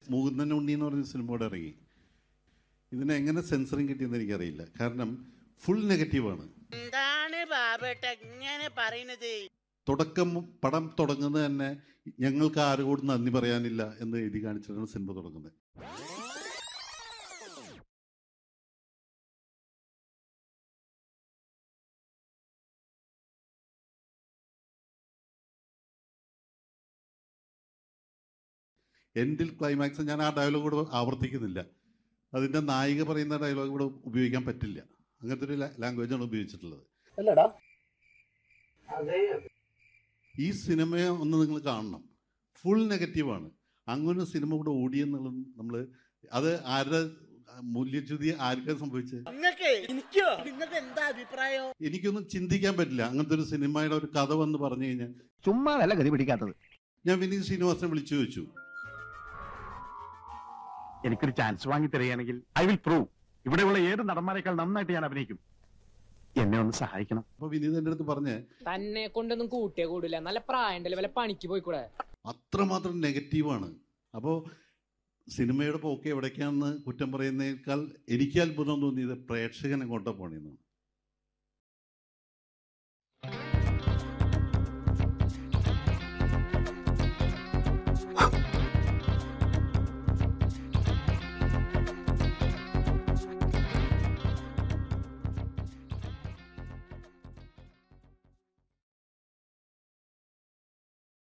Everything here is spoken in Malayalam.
മുകുന്ദൻ ഉണ്ണി എന്ന് പറഞ്ഞ സിനിമ കൂടെ ഇറങ്ങി ഇതിനെ എങ്ങനെ സെൻസറിങ് കിട്ടിയെന്ന് എനിക്കറിയില്ല കാരണം ഫുൾ നെഗറ്റീവാണ് എന്താണ് ബാബേട്ട ഇങ്ങനെ പറയുന്നത് തുടക്കം പടം തുടങ്ങുന്നത് തന്നെ ഞങ്ങൾക്ക് ആരോട് നന്ദി പറയാനില്ല എന്ന് എഴുതി കാണിച്ചിട്ടാണ് സിനിമ തുടങ്ങുന്നത് എൻഡിൽ ക്ലൈമാക്സ് ഞാൻ ആ ഡയലോഗ് കൂടെ ആവർത്തിക്കുന്നില്ല അതിൻ്റെ നായിക പറയുന്ന ഡയലോഗ് കൂടെ ഉപയോഗിക്കാൻ പറ്റില്ല അങ്ങനത്തെ ഒരു ലാംഗ്വേജാണ് ഉപയോഗിച്ചിട്ടുള്ളത് അല്ലടാ ഈ സിനിമയെ ഒന്ന് നിങ്ങൾ കാണണം ഫുൾ നെഗറ്റീവാണ് അങ്ങനെ ഒരു സിനിമ കൂടെ ഓടിയെന്നുള്ളത് നമ്മൾ അത് ആരുടെ മൂല്യച്യുതി ആർക്കാണ് സംഭവിച്ചത് നിങ്ങൾക്ക് എനിക്കോ നിങ്ങൾക്ക് എന്താ അഭിപ്രായം എനിക്കൊന്നും ചിന്തിക്കാൻ പറ്റില്ല അങ്ങനത്തെ ഒരു സിനിമയുടെ ഒരു കഥ വന്ന് പറഞ്ഞു കഴിഞ്ഞാൽ ചുമ്മാ വല്ല ഗതി പിടിക്കാത്തത് ഞാൻ വിനീത് ശ്രീനിവാസനെ വിളിച്ചു ചോദിച്ചു എനിക്കൊരു ചാൻസ് വാങ്ങി തരികയാണെങ്കിൽ ഐ വിൽ പ്രൂവ് ഇവിടെയുള്ള ഏത് നടന്മാരെക്കാൾ നന്നായിട്ട് ഞാൻ അഭിനയിക്കും എന്നെ ഒന്ന് സഹായിക്കണം അപ്പോൾ വിനീത് എൻ്റെ അടുത്ത് പറഞ്ഞ് തന്നെ കൊണ്ടൊന്നും കൂട്ടിയേ കൂടില്ല നല്ല പ്രായണ്ടല്ലേ വല്ല പണിക്ക് പോയിക്കൂടെ അത്രമാത്രം നെഗറ്റീവാണ് അപ്പോൾ സിനിമയുടെ പോക്ക് എവിടേക്കാണെന്ന് കുറ്റം പറയുന്നതിനേക്കാൾ എനിക്ക് അത്ഭുതം തോന്നിയത് പ്രേക്ഷകനെ കൊണ്ട പോണെന്നാണ്